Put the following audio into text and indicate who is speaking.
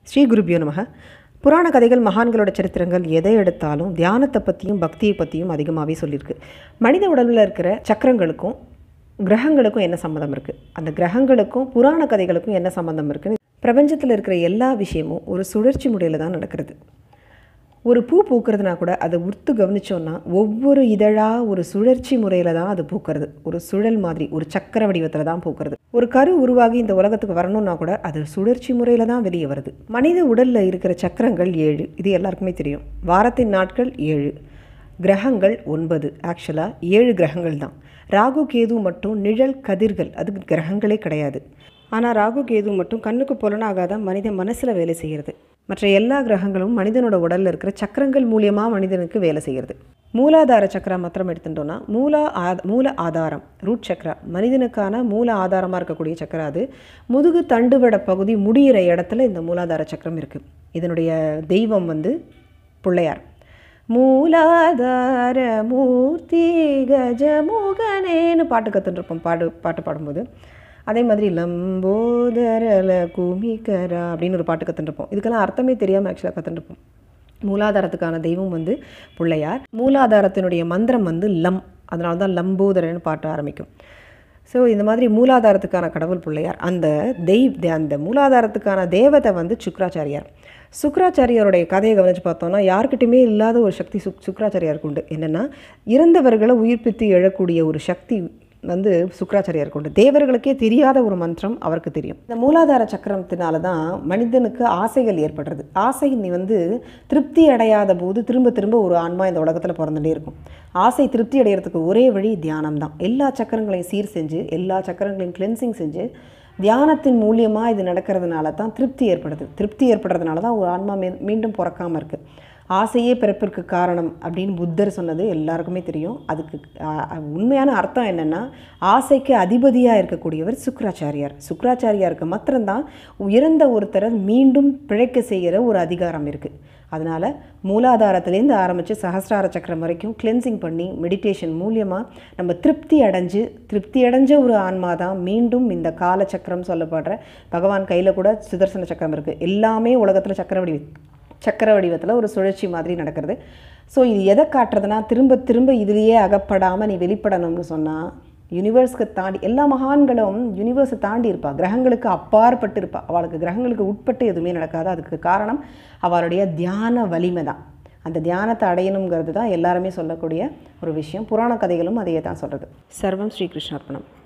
Speaker 1: ஸ்ரீ குருபியோ நமக புராண கதைகள் மகான்களோட சரித்திரங்கள் எதை எடுத்தாலும் தியானத்தை பற்றியும் பக்தியை பற்றியும் அதிகமாகவே சொல்லியிருக்கு மனித உடலில் இருக்கிற சக்கரங்களுக்கும் கிரகங்களுக்கும் என்ன சம்மந்தம் இருக்குது அந்த கிரகங்களுக்கும் புராண கதைகளுக்கும் என்ன சம்மந்தம் இருக்குன்னு பிரபஞ்சத்தில் இருக்கிற எல்லா விஷயமும் ஒரு சுழற்சி முறையில் தான் நடக்கிறது ஒரு பூ பூக்கிறதுனா கூட அதை உர்த்து கவனிச்சோன்னா ஒவ்வொரு இதழாக ஒரு சுழற்சி முறையில் தான் அது பூக்கிறது ஒரு சுழல் மாதிரி ஒரு சக்கர வடிவத்தில் தான் பூக்கிறது ஒரு கரு உருவாகி இந்த உலகத்துக்கு வரணும்னா கூட அது சுழற்சி முறையில் தான் வெளியே வருது மனித உடலில் இருக்கிற சக்கரங்கள் ஏழு இது எல்லாருக்குமே தெரியும் வாரத்தின் நாட்கள் ஏழு கிரகங்கள் ஒன்பது ஆக்சுவலாக ஏழு கிரகங்கள் தான் ராகு கேது மட்டும் நிழல் கதிர்கள் அது கிரகங்களே கிடையாது ஆனால் ராகு கேது மட்டும் கண்ணுக்கு புலனாகாத மனித மனசில் வேலை செய்கிறது மற்ற எல்லா கிரகங்களும் மனிதனோட உடலில் இருக்கிற சக்கரங்கள் மூலியமாக மனிதனுக்கு வேலை செய்கிறது மூலாதார சக்கரம் மாத்திரம் எடுத்துட்டோம்னா மூல ஆ மூல ஆதாரம் ரூட் சக்கரா மனிதனுக்கான மூல ஆதாரமாக இருக்கக்கூடிய சக்கரா அது முதுகு தண்டுவட பகுதி முடிகிற இடத்துல இந்த மூலாதார சக்கரம் இருக்குது இதனுடைய தெய்வம் வந்து பிள்ளையார் மூலாதார மூர்த்தி கஜமுகனேன்னு பாட்டு கற்றுட்டுருப்போம் பாடு பாட்டு பாடும்போது அதே மாதிரி லம்போதரல குமிகரா அப்படின்னு ஒரு பாட்டு கற்றுட்டுருப்போம் இதுக்கெல்லாம் அர்த்தமே தெரியாமல் ஆக்சுவலாக கற்றுட்டுருப்போம் மூலாதாரத்துக்கான தெய்வம் வந்து பிள்ளையார் மூலாதாரத்தினுடைய மந்திரம் வந்து லம் அதனால தான் லம்போதரன்னு பாட்டு ஆரம்பிக்கும் ஸோ இந்த மாதிரி மூலாதாரத்துக்கான கடவுள் பிள்ளையார் அந்த தெய்வ அந்த மூலாதாரத்துக்கான தேவதை வந்து சுக்ராச்சாரியார் சுக்ராச்சாரியாருடைய கதையை கவனித்து பார்த்தோம்னா யாருக்கிட்டையுமே இல்லாத ஒரு சக்தி சுக் சுக்ராச்சாரியாருக்கு உண்டு என்னென்னா இறந்தவர்களை உயிர்ப்பித்து எழக்கூடிய ஒரு சக்தி வந்து சுக்கராச்சாரியாருக்கு உண்டு தேவர்களுக்கே தெரியாத ஒரு மந்திரம் அவருக்கு தெரியும் இந்த மூலாதார சக்கரத்தினால தான் மனிதனுக்கு ஆசைகள் ஏற்படுறது ஆசை நீ வந்து திருப்தி அடையாத போது திரும்ப திரும்ப ஒரு ஆன்மா இந்த உலகத்தில் பிறந்துட்டே இருக்கும் ஆசை திருப்தி அடைகிறதுக்கு ஒரே வழி தியானம் தான் எல்லா சக்கரங்களையும் சீர் செஞ்சு எல்லா சக்கரங்களையும் கிளென்சிங் செஞ்சு தியானத்தின் மூலியமாக இது நடக்கிறதுனால தான் திருப்தி ஏற்படுது திருப்தி ஏற்படுறதுனால தான் ஒரு ஆன்மா மீ மீண்டும் பிறக்காமல் இருக்குது ஆசையே பிறப்பிற்கு காரணம் அப்படின்னு புத்தர் சொன்னது எல்லாருக்குமே தெரியும் அதுக்கு உண்மையான அர்த்தம் என்னென்னா ஆசைக்கு அதிபதியாக இருக்கக்கூடியவர் சுக்ராச்சாரியார் சுக்ராச்சாரியாருக்கு மாத்திரம்தான் இறந்த ஒருத்தரை மீண்டும் பிழைக்க செய்கிற ஒரு அதிகாரம் இருக்குது அதனால் மூலாதாரத்துலேருந்து ஆரம்பித்து சஹசிரார சக்கரம் வரைக்கும் கிளென்சிங் பண்ணி மெடிடேஷன் மூலியமாக நம்ம திருப்தி அடைஞ்சு திருப்தி அடைஞ்ச ஒரு ஆன்மா தான் மீண்டும் இந்த கால சக்கரம் சொல்லப்படுற பகவான் கையில் கூட சுதர்சன சக்கரம் இருக்குது எல்லாமே உலகத்தில் சக்கர வடிவு சக்கர வடிவத்தில் ஒரு சுழற்சி மாதிரி நடக்கிறது ஸோ இது எதை காட்டுறதுனா திரும்ப திரும்ப இதுலேயே அகப்படாமல் நீ வெளிப்படணும்னு சொன்னால் யூனிவர்ஸ்க்கு தாண்டி எல்லா மகான்களும் யூனிவர்ஸை தாண்டி இருப்பா கிரகங்களுக்கு அப்பாற்பட்டு இருப்பா அவளுக்கு கிரகங்களுக்கு உட்பட்டு எதுவுமே நடக்காது அதுக்கு காரணம் அவளுடைய தியான வலிமை தான் அந்த தியானத்தை அடையணுங்கிறது தான் எல்லாருமே சொல்லக்கூடிய ஒரு விஷயம் புராண கதைகளும் அதையே தான் சொல்கிறது சர்வம் ஸ்ரீ கிருஷ்ணார்ப்பணம்